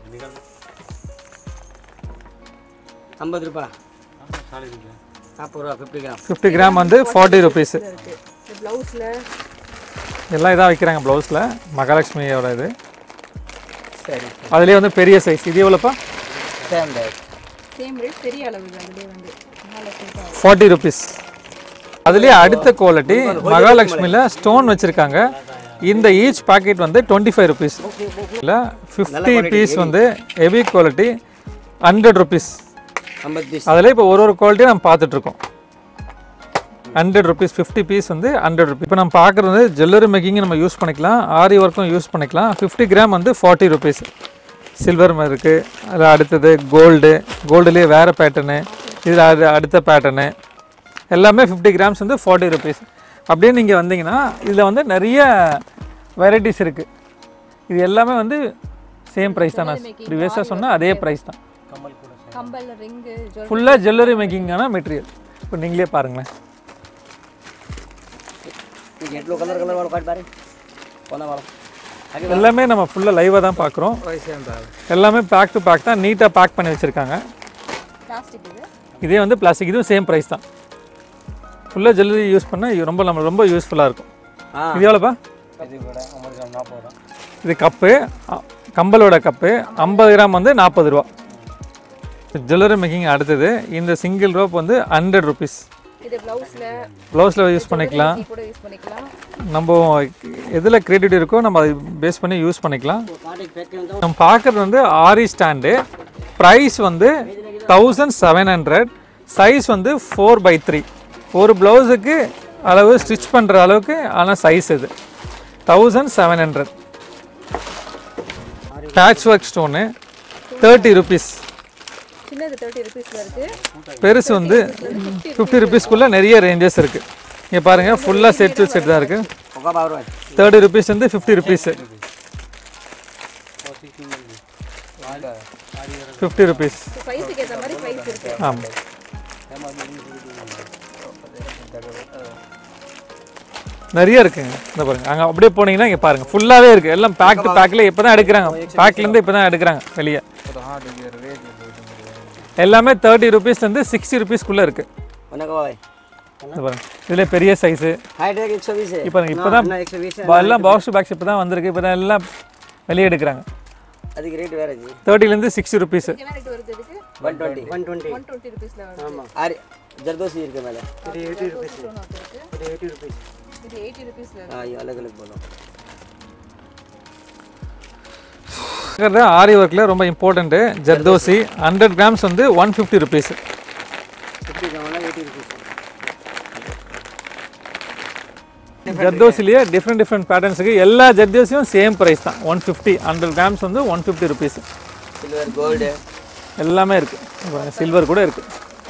Speaker 3: ஐம்பது ரூபா நாற்பது ரூபா ஃபிஃப்டி கிராம்
Speaker 1: ஃபிஃப்டி கிராம் வந்து ஃபார்ட்டி ருபீஸு
Speaker 4: இருக்கு இந்த ப்ளவுஸில்
Speaker 1: எல்லாம் இதாக வைக்கிறாங்க ப்ளவுஸில் மகாலட்சுமியோட இது
Speaker 3: சரி
Speaker 1: அதுலேயே வந்து பெரிய சைஸ் இது எவ்வளோப்பா
Speaker 3: சேம் டேட்
Speaker 4: சேம் ரேட் பெரிய அளவு அதுலேயே வந்து மகாலட்சுமி தான்
Speaker 1: ஃபார்ட்டி ருபீஸ் அதுலேயே அடுத்த குவாலிட்டி மகாலட்சுமியில் ஸ்டோன் வச்சுருக்காங்க இந்த ஈச் பாக்கெட் வந்து டுவெண்ட்டி ஃபைவ் ருபீஸ் இல்லை ஃபிஃப்டி பீஸ் வந்து ஹெவி குவாலிட்டி ஹண்ட்ரட் ருபீஸ்
Speaker 3: ஐம்பது பீஸ்
Speaker 1: அதில் இப்போ ஒரு ஒரு குவாலிட்டியும் நம்ம பார்த்துட்ருக்கோம் ஹண்ட்ரட் ருபீஸ் ஃபிஃப்டி பீஸ் வந்து ஹண்ட்ரட் ருபீஸ் இப்போ நம்ம பார்க்குறது வந்து ஜுவல்லரி மேக்கிங் நம்ம யூஸ் பண்ணிக்கலாம் ஆரி ஒர்க்கும் யூஸ் பண்ணிக்கலாம் ஃபிஃப்டி கிராம் வந்து ஃபார்ட்டி ருபீஸ் சில்வர் இருக்குது அதில் அடுத்தது கோல்டு கோல்டுலேயே வேறு பேட்டர்னு இதில் அது அடுத்த பேட்டர்னு எல்லாமே ஃபிஃப்டி கிராம்ஸ் வந்து ஃபார்ட்டி ருபீஸ் அப்படியே நீங்கள் வந்தீங்கன்னா இதில் வந்து நிறைய வெரைட்டிஸ் இருக்குது இது எல்லாமே வந்து சேம் ப்ரைஸ் தான் நான் ப்ரீவியஸாக சொன்னால் அதே ப்ரைஸ் தான்
Speaker 4: கம்பல் ரிங்கு
Speaker 1: ஃபுல்லாக ஜுவல்லரி மேக்கிங்கான மெட்டீரியல் இப்போ நீங்களே பாருங்களேன்
Speaker 3: ಈಗ ಎಟ್ಲು ಕಲರ್ ಕಲರ್ ಮಾಡಿ ಕಾಟ್ ಬಾರಿ ಒಂದ ಮಾಡೋ ಹಾಗೆ
Speaker 1: எல்லாமே நம்ம ஃபுல்லாக லைவாக தான் பார்க்குறோம் எல்லாமே பேக் டு பேக் தான் நீட்டாக பேக் பண்ணி வச்சுருக்காங்க
Speaker 4: பிளாஸ்டிக் இது
Speaker 1: இதே வந்து பிளாஸ்டிக் இதுவும் சேம் ப்ரைஸ் தான் ஃபுல்லாக ஜுவல்லரி யூஸ் பண்ணால் இது ரொம்ப நம்ம ரொம்ப யூஸ்ஃபுல்லாக இருக்கும்
Speaker 3: ಹಾಂ
Speaker 1: இது எவ்வளோப்பா
Speaker 3: ಇದು ಕೂಡ ಒಂಬತ್ತು ಗ್ರಾಮ್ ನಾಲ್ಕು
Speaker 1: இது கப்பு அ- கம்பலோட கப்பு ஐம்பது கிராம் வந்து நாற்பது ரூபா ஜுவல்லரி மேக்கிங் அடுத்தது இந்த சிங்கிள் ரோப் வந்து ஹண்ட்ரட் ருபீஸ்
Speaker 4: இது ப்ளவுஸில்
Speaker 1: ப்ளவுஸில் யூஸ் பண்ணிக்கலாம்
Speaker 4: கூட யூஸ் பண்ணிக்கலாம்
Speaker 1: நம்ம எதில் கிரெடிட் இருக்கோ நம்ம அதை பேஸ் பண்ணி யூஸ் பண்ணிக்கலாம்
Speaker 3: ಕಾಟಿಗೆ ಪೆಕ್ ಅಂತ
Speaker 1: நம்ம பார்க்குறது வந்து ஆரி ஸ்டாண்டு ப்ரைஸ் வந்து தௌசண்ட் செவன் ஹண்ட்ரட் சைஸ் வந்து ஃபோர் பை த்ரீ ஒரு ப்ளவுஸுக்கு அளவு ஸ்டிச் பண்ணுற அளவுக்கு ஆனால் சைஸ் இது thousand seven hundred patch work stone thirty rupees
Speaker 4: சின்னது தேர்ட்டி ருபீஸில் இருக்குது
Speaker 1: பெருசு வந்து ஃபிஃப்டி ருபீஸ்க்குள்ளே நிறைய ரேஞ்சஸ் இருக்குது இங்கே பாருங்கள் ஃபுல்லாக செட் டு செட் தான் இருக்குது
Speaker 3: ಹೊಗ ಬಾರು
Speaker 1: தேர்ட்டி ருபீஸ் வந்து ஃபிஃப்டி ருபீஸு ஃபிஃப்டி ருபீஸ்
Speaker 4: சைஸுக்கு ஏற்ற மாதிரி ப்ரைஸ் இருக்குது
Speaker 1: ஆமாம் நிறைய இருக்குங்க இந்த பாருங்க அங்கே அப்படியே போனீங்கன்னா இங்கே பாருங்க ஃபுல்லாகவே இருக்குது எல்லாம் பேக் பேக்கில் இப்போ தான் எடுக்கிறாங்க பேக்லேருந்து இப்போ தான் எடுக்கிறாங்க வெளியே எல்லாமே தேர்ட்டி ருபீஸ்லேருந்து சிக்ஸ்டி ருபீஸ்க்குள்ளே இருக்குது
Speaker 3: होने का भाई
Speaker 1: இந்த பாருங்க இதில் பெரிய சைஸு
Speaker 3: हाइट है एक सौ बीस है
Speaker 1: இப்போ இப்போ தான்
Speaker 3: ना एक सौ बीस है
Speaker 1: எல்லாம் பாக்ஸ் டு பாக்ஸ் இப்போ தான் வந்திருக்கு இப்போ தான் எல்லாம் வெளியே எடுக்கிறாங்க
Speaker 3: அதுக்கு ரேட் வேற ஜி
Speaker 1: தேர்ட்டிலேருந்து சிக்ஸ்டி ருபீஸு
Speaker 4: என்ன ரேட் வருது இதுக்கு
Speaker 3: one twenty one twenty
Speaker 4: one twenty ருபீஸில் வருது
Speaker 3: ஆமாம் ஆறு ஜர்தோசி இருக்கு மேலே
Speaker 4: இது எயிட்டி ருபீஸ் இது எயிட்டி ருபீஸ் இது எயிட்டி ருபீஸில் இருக்கு
Speaker 3: हाँ ये अलग अलग बोलो
Speaker 1: இருக்கிறது ஆரி ஒர்க்கில் ரொம்ப இம்பார்ட்டண்ட்டு ஜர்தோசி ஹண்ட்ரட் கிராம்ஸ் வந்து ஒன் ஃபிஃப்டி ருபீஸ்
Speaker 3: फिफ्टी का मतलब एटी रुपीज़
Speaker 1: ஜர்தோசிலேயே டிஃப்ரெண்ட் டிஃப்ரெண்ட் பேட்டர்ன்ஸுக்கு எல்லா ஜர்தோசியும் சேம் ப்ரைஸ் தான் ஒன் ஃபிஃப்டி ஹண்ட்ரட் கிராம்ஸ் வந்து one fifty rupees
Speaker 3: silver gold है
Speaker 1: எல்லாமே இருக்குது சில்வர் கூட இருக்குது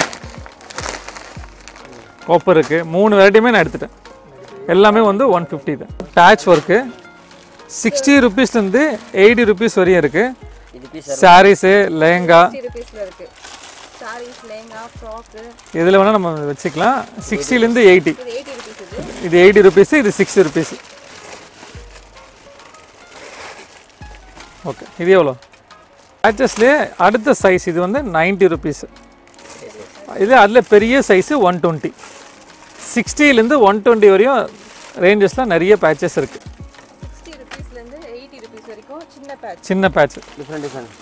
Speaker 1: காப்பர் இருக்குது மூணு வெரைட்டியுமே நான் எடுத்துட்டேன் எல்லாமே வந்து ஒன் ஃபிஃப்டி தான் பேட்ச் ஒர்க்கு சிக்ஸ்டி ருபீஸ்லேருந்து எயிட்டி ருபீஸ் வரையும் இருக்குது
Speaker 3: இது பீஸ்
Speaker 1: சாரீஸு லெஹங்கா
Speaker 4: ஃபிஃப்டி ருபீஸில் இருக்கு சாரீஸ் லேங்கா ஃப்ராக்கு
Speaker 1: இதில் வேணால் நம்ம வச்சுக்கலாம் சிக்ஸ்டிலேருந்து எயிட்டி
Speaker 4: இது எயிட்டி ருபீஸ் இது
Speaker 1: இது எயிட்டி ருபீஸு இது சிக்ஸ்டி ருபீஸ் ஓகே இது எவ்வளோ பேச்சஸ்லேயே அடுத்த சைஸ் இது வந்து நைன்ட்டி ருபீஸ் இது அதில் பெரிய சைஸு ஒன் டுவெண்ட்டி சிக்ஸ்டிலேருந்து ஒன் டுவெண்ட்டி வரையும் ரேஞ்சஸில் நிறைய பேச்சஸ் இருக்குது
Speaker 4: சிக்ஸ்டி ருபீஸ்லேருந்து எயிட்டி ருபீஸ் வரைக்கும் சின்ன பேட்ச்
Speaker 1: சின்ன பேட்ச்
Speaker 3: डिफरेंट डिफरेंट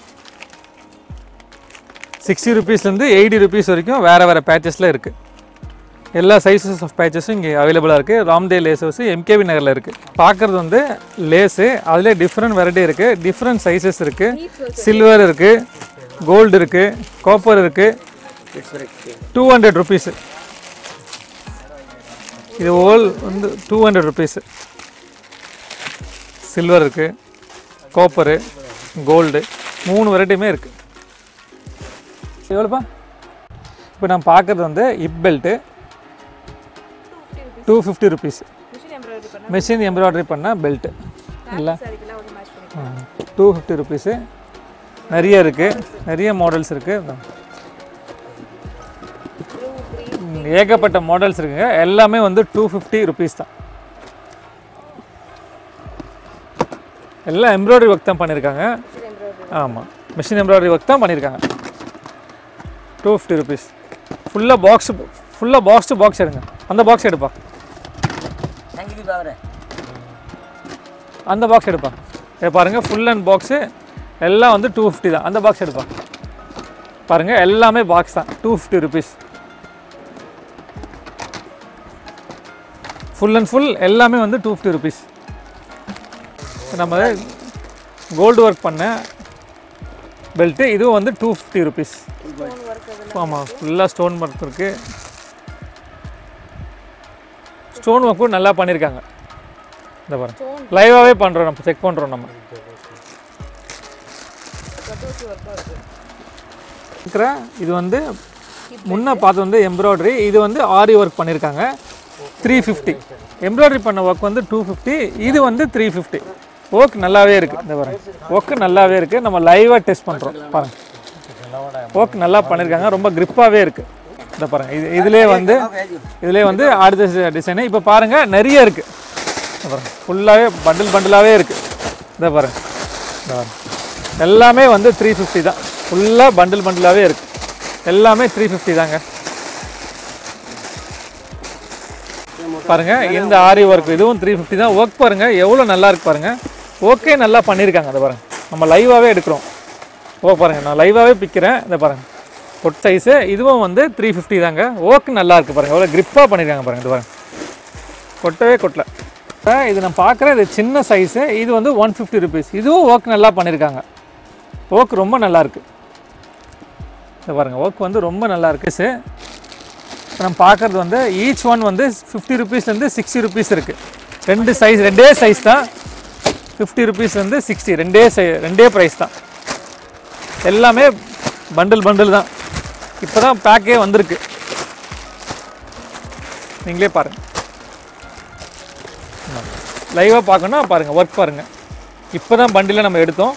Speaker 1: சிக்ஸ்டி ருபீஸ்லேருந்து எயிட்டி ருபீஸ் வரைக்கும் வேறு வேறு பேச்சஸில் இருக்குது எல்லா சைஸஸ் ஆஃப் பேச்சஸும் இங்கே அவைலபிளாக இருக்குது ராம்தே லேஸ் ஹவுஸ் எம்கேவி நகரில் இருக்குது பார்க்குறது வந்து லேஸு அதிலே டிஃப்ரெண்ட் வெரைட்டி இருக்குது டிஃப்ரெண்ட் சைஸஸ் இருக்குது சில்வர் இருக்குது கோல்டு இருக்குது காப்பர் இருக்குது
Speaker 3: it's correct
Speaker 1: two hundred rupees இது ஓல் வந்து டூ ஹண்ட்ரட் ருபீஸு சில்வர் இருக்குது காப்பரு கோல்டு மூணு வெரைட்டியுமே இருக்குது எவ்வளோப்பா இப்போ நான் பார்க்குறது வந்து இப் belt two fifty rupees
Speaker 4: machine embroidery பண்ண
Speaker 1: மிஷின் எம்ப்ராய்டரி பண்ண பெல்ட்டு இல்லை
Speaker 4: சாரிக்கெல்லாம் வந்து மேட்ச் பண்ணிக்கலாம்
Speaker 1: டூ ஃபிஃப்டி ருபீஸு நிறைய இருக்குது நிறைய மாடல்ஸ் இருக்குது ஏகப்பட்ட மாடல்ஸ் இருக்குங்க எல்லாமே வந்து டூ ஃபிஃப்டி ருபீஸ் தான் எல்லாம் எம்ப்ராய்டரி ஒர்க் தான் பண்ணியிருக்காங்க ஆமாம் மிஷின் எம்ப்ராய்டரி ஒர்க் தான் பண்ணியிருக்காங்க டூ ஃபிஃப்டி ருபீஸ் ஃபுல்லாக பாக்ஸ் ஃபுல்லாக பாக்ஸ் டு பாக்ஸ் எடுங்க அந்த பாக்ஸ் எடுப்பா
Speaker 3: थैंक यू बाबरे
Speaker 1: அந்த பாக்ஸ் எடுப்பா இதை பாருங்கள் ஃபுல் அண்ட் பாக்ஸு எல்லாம் வந்து டூ ஃபிஃப்டி தான் அந்த பாக்ஸ் எடுப்பா பாருங்கள் எல்லாமே பாக்ஸ் தான் two fifty rupees full and full எல்லாமே வந்து டூ ஃபிஃப்டி ருபீஸ் நம்ம கோல்டு ஒர்க் பண்ண பெல்ட்டு இதுவும் வந்து டூ ஃபிஃப்டி ருபீஸ் ஆமாம் ஃபுல்லாக ஸ்டோன் ஒர்க் இருக்குது ஸ்டோன் ஒர்க்கும் நல்லா பண்ணியிருக்காங்க இந்த பாருங்க லைவாகவே பண்ணுறோம் நம்ம செக் பண்ணுறோம் நம்ம இருக்கிற இது வந்து முன்ன பார்த்து வந்து எம்ப்ராய்டரி இது வந்து ஆரி ஒர்க் பண்ணியிருக்காங்க த்ரீ ஃபிஃப்டி எம்ப்ராய்டரி பண்ண ஒர்க் வந்து டூ ஃபிஃப்டி இது வந்து த்ரீ ஃபிஃப்டி ஒர்க் நல்லாவே இருக்குது இந்த பாருங்க ஒர்க் நல்லாவே இருக்குது நம்ம லைவாக டெஸ்ட் பண்ணுறோம் பாருங்க ஒர்க் நல்லா பண்ணியிருக்காங்க ரொம்ப grip-ஆவே இருக்குது இந்த பாருங்க இது இதுலேயே வந்து இதுலேயே வந்து அடுத்த டிசைனு இப்போ பாருங்கள் நிறைய இருக்குது இந்த பாருங்க ஃபுல்லாகவே பண்டில் பண்டிலாகவே இருக்குது இதை பாருங்க இந்த பாருங்க எல்லாமே வந்து த்ரீ ஃபிஃப்டி தான் ஃபுல்லாக பண்டில் பண்டிலாகவே இருக்குது எல்லாமே த்ரீ ஃபிஃப்டி தாங்க பாருங்க இந்த ஆரி ஒர்க் இதுவும் த்ரீ ஃபிஃப்டி தான் ஒர்க் பாருங்க எவ்வளோ நல்லா இருக்கு பாருங்க ஓகே நல்லா பண்ணியிருக்காங்க அதை பாருங்க நம்ம லைவாகவே எடுக்கிறோம் ஓ பாருங்க நான் லைவாகவே பிக்கிறேன் இதை பாருங்க பொட் சைஸு இதுவும் வந்து த்ரீ ஃபிஃப்டி தாங்க ஓக்கு நல்லா இருக்கு பாருங்க எவ்வளோ கிரிப்பாக பண்ணியிருக்காங்க பாருங்க இது பாருங்க கொட்டவே கொட்டல இப்ப இது நான் பார்க்குறேன் இது சின்ன சைஸு இது வந்து ஒன் ஃபிஃப்டி ருபீஸ் இதுவும் ஒர்க் நல்லா பண்ணியிருக்காங்க ஒர்க் ரொம்ப நல்லா இருக்கு இதை பாருங்க ஒர்க் வந்து ரொம்ப நல்லா இருக்கு சார் நம்ம பார்க்குறது வந்து ஈச் ஒன் வந்து ஃபிஃப்டி ருபீஸ்லேருந்து சிக்ஸ்டி ருபீஸ் இருக்குது ரெண்டு சைஸ் ரெண்டே சைஸ் தான் ஃபிஃப்டி ருபீஸ்லேருந்து சிக்ஸ்டி ரெண்டே சை ரெண்டே ப்ரைஸ் தான் எல்லாமே பண்டில் பண்டில் தான் இப்போ தான் பேக்கே வந்திருக்கு நீங்களே பாருங்கள் லைவாக பார்க்கணும்னா பாருங்கள் ஒர்க் பாருங்கள் இப்போ தான் பண்டிலை நம்ம எடுத்தோம்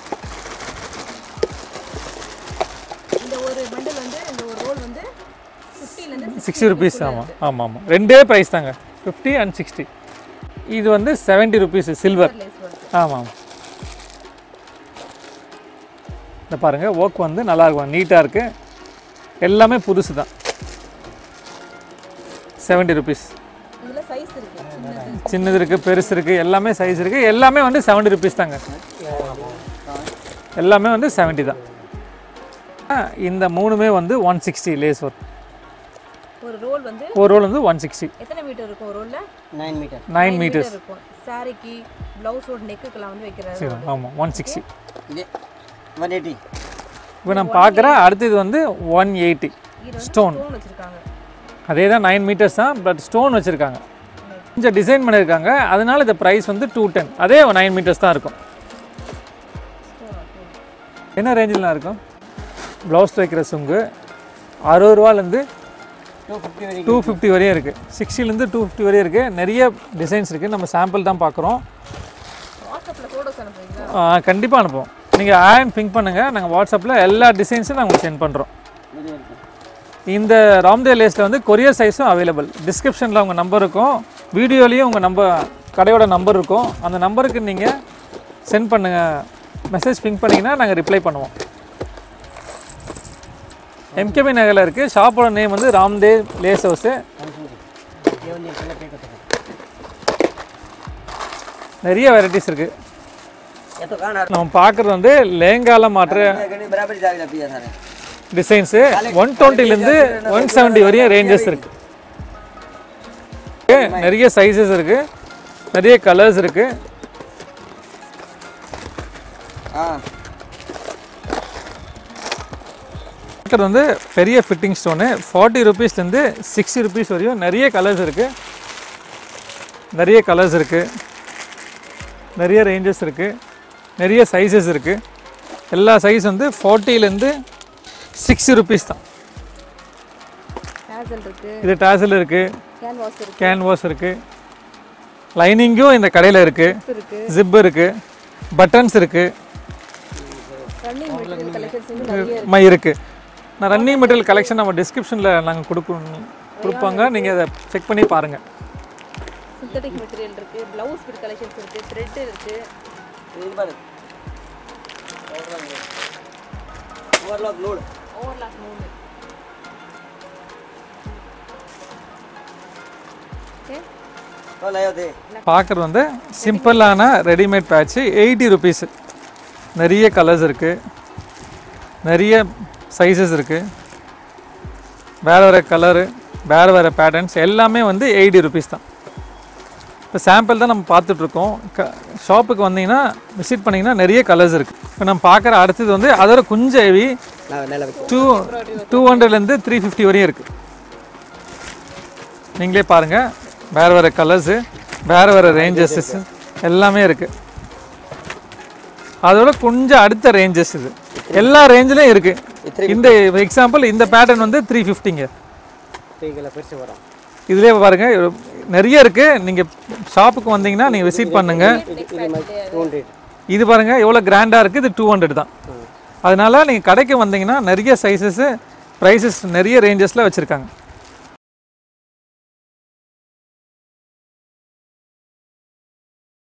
Speaker 4: இந்த ஒரு பண்டில் வந்து இந்த ஒரு ரோல் வந்து ஃபிஃப்டிலேருந்து
Speaker 1: சிக்ஸ்டி ருபீஸ் ஆமாம் ஆமாம் ஆமாம் ரெண்டே ப்ரைஸ் தாங்க ஃபிஃப்டி அண்ட் சிக்ஸ்டி இது வந்து செவன்ட்டி ருபீஸ் சில்வர்
Speaker 4: லேஸ் வருது
Speaker 1: ஆமாம் இந்த பாருங்கள் ஒர்க் வந்து நல்லா இருக்கும் நீட்டாக இருக்குது எல்லாமே புதுசு தான் செவன்ட்டி ருபீஸ்
Speaker 4: இதுல சைஸ் இருக்கு சின்னது
Speaker 1: சின்னது இருக்குது பெருசு இருக்குது எல்லாமே சைஸ் இருக்குது எல்லாமே வந்து செவன்ட்டி ருபீஸ் தாங்க எல்லாமே வந்து செவன்ட்டி தான் ஆ, இந்த மூணுமே வந்து ஒன் சிக்ஸ்டி லேஸ் ஒர்க்
Speaker 4: ஒரு ரோல் வந்து
Speaker 1: ஒரு ரோல் வந்து ஒன் சிக்ஸ்டி
Speaker 4: எத்தனை மீட்டர் இருக்கும் ஒரு ரோல்ல
Speaker 3: நைன் மீட்டர்
Speaker 1: நைன் மீட்டர்ஸ்
Speaker 4: இருக்கும் சாரிக்கு பிளவுஸோட நெக்குக்கெல்லாம் வந்து வைக்கிறது
Speaker 1: ஆமாம் ஒன் சிக்ஸ்டி
Speaker 3: இது ஒன் எயிட்டி
Speaker 1: இப்போ நான் பார்க்குறேன் அடுத்தது வந்து ஒன் எயிட்டி
Speaker 4: இது வந்து
Speaker 1: Stone.
Speaker 4: ஸ்டோன் வச்சிருக்காங்க
Speaker 1: அதே தான் நைன் மீட்டர்ஸ் தான் பட் ஸ்டோன் வச்சுருக்காங்க கொஞ்சம் டிசைன் பண்ணியிருக்காங்க அதனால இந்த ப்ரைஸ் வந்து டூ டென் அதே நைன் மீட்டர்ஸ் தான் இருக்கும் என்ன ரேஞ்சில் இருக்கும் ப்ளவுஸ் வைக்கிற சுங்கு அறுபது ரூபாலேருந்து
Speaker 3: டூ ஃபிஃப்டி வரைக்கும்
Speaker 1: டூ ஃபிஃப்டி வரையும் இருக்குது சிக்ஸ்டிலேருந்து டூ ஃபிஃப்டி வரையும் இருக்குது நிறைய டிசைன்ஸ் இருக்குது நம்ம சாம்பிள் தான் பார்க்குறோம்
Speaker 4: வாட்ஸ்அப்ல போட்டோஸ் அனுப்புறீங்களா
Speaker 1: கண்டிப்பாக அனுப்புவோம் நீங்கள் ஆன் பிங்க் பண்ணுங்கள் நாங்கள் வாட்ஸ்அப்பில் எல்லா டிசைன்ஸும் நாங்கள் சென்ட் பண்ணுறோம்
Speaker 3: இது இருக்கு
Speaker 1: இந்த ராம்தே லேஸில் வந்து கொரியர் சைஸும் அவைலபிள் டிஸ்கிரிப்ஷனில் உங்கள் நம்பர் இருக்கும் வீடியோலேயும் உங்கள் நம்பர் கடையோட நம்பர் இருக்கும் அந்த நம்பருக்கு நீங்கள் சென்ட் பண்ணுங்கள் மெசேஜ் பிங்க் பண்ணிங்கன்னா நாங்கள் ரிப்ளை பண்ணுவோம் எம்கேபி நகரில் இருக்குது ஷாப்போட நேம் வந்து ராம்தே லேஸ் ஹவுஸு
Speaker 3: ये वाली इसमें पे करते हैं
Speaker 1: நிறைய வெரைட்டிஸ் இருக்குது
Speaker 3: ये तो कहाँ
Speaker 1: நம்ம பார்க்குறது வந்து லேங்கால மாற்ற
Speaker 3: गणी बराबर जावी जाती है सारे
Speaker 1: டிசைன்ஸு ஒன் டுவெண்ட்டிலேருந்து ஒன் செவன்ட்டி வரையும் ரேஞ்சஸ் இருக்குது நிறைய சைஸஸ் இருக்குது நிறைய கலர்ஸ் இருக்குது
Speaker 3: हाँ
Speaker 1: பார்க்குறது வந்து பெரிய ஃபிட்டிங் ஸ்டோனு ஃபார்ட்டி ருபீஸ்லேருந்து சிக்ஸ்டி ருபீஸ் வரையும் நிறைய கலர்ஸ் இருக்குது நிறைய கலர்ஸ் இருக்குது நிறைய ரேஞ்சஸ் இருக்குது நிறைய சைஸஸ் இருக்குது எல்லா சைஸ் வந்து ஃபார்ட்டிலேருந்து சிக்ஸ்டி ருபீஸ் தான்
Speaker 4: ஹேசல் இருக்கு
Speaker 1: இது டாசல் இருக்குது
Speaker 4: கேன்வாஸ் இருக்கு
Speaker 1: கேன்வாஸ் இருக்குது லைனிங்கும் இந்த கடையில் இருக்குது
Speaker 4: zip இருக்கு
Speaker 1: ஜிப் இருக்குது பட்டன்ஸ் இருக்குது
Speaker 4: ரன்னிங் மெட்டீரியல் கலெக்ஷன்ஸ் வந்து நிறைய
Speaker 1: மை இருக்குது நான் ரன்னிங் மெட்டீரியல் கலெக்ஷன் நம்ம டிஸ்கிரிப்ஷனில் நாங்கள் கொடுப்போம் கொடுப்பாங்க நீங்கள் அதை செக் பண்ணி பாருங்கள்
Speaker 4: சிந்தட்டிக் மெட்டீரியல் இருக்கு பிளவுஸ் பிட் கலெக்ஷன்ஸ் இருக்கு த்ரெட் இருக்கு
Speaker 3: एक बार ओवरलॉक लोड
Speaker 4: ஓவர்லாக் நூல் ஓகே
Speaker 3: तो लायो दे
Speaker 1: பார்க்குறது வந்து சிம்பிளான ரெடிமேட் பேட்ச்சு எயிட்டி ருபீஸ் நிறைய கலர்ஸ் இருக்குது நிறைய சைஸஸ் இருக்குது வேறு வேறு கலரு வேறு வேறு பேட்டர்ன்ஸ் எல்லாமே வந்து எயிட்டி ருபீஸ் தான் இப்போ சாம்பிள் தான் நம்ம பார்த்துட்ருக்கோம் க ஷாப்புக்கு வந்தீங்கன்னா விசிட் பண்ணிங்கன்னா நிறைய கலர்ஸ் இருக்குது இப்போ நம்ம பார்க்குற அடுத்தது வந்து அதோட கொஞ்சம் ஹெவி
Speaker 3: ना ना
Speaker 1: டூ டூ ஹண்ட்ரட்லேருந்து த்ரீ ஃபிஃப்டி வரையும் இருக்குது நீங்களே பாருங்கள் வேறு வேறு கலர்ஸு வேறு வேறு ரேஞ்சஸ் எல்லாமே இருக்குது அதோட கொஞ்சம் அடுத்த ரேஞ்சஸ் இது எல்லா ரேஞ்சிலையும் இருக்குது இந்த எக்ஸாம்பிள் இந்த பேட்டர்ன் வந்து த்ரீ ஃபிஃப்டிங்க
Speaker 3: ठीक है फिर से बोला
Speaker 1: இதுலேயே பாருங்கள் நிறைய இருக்குது நீங்கள் ஷாப்புக்கு வந்தீங்கன்னா நீங்கள் விசிட் பண்ணுங்கள்
Speaker 3: टू हंड्रेड
Speaker 1: இது பாருங்கள் எவ்வளோ கிராண்டாக இருக்குது இது டூ ஹண்ட்ரட் தான் அதனால நீங்கள் கடைக்கு வந்தீங்கன்னா நிறைய சைஸஸ்ஸு ப்ரைஸஸ் நிறைய ரேஞ்சஸில் வச்சுருக்காங்க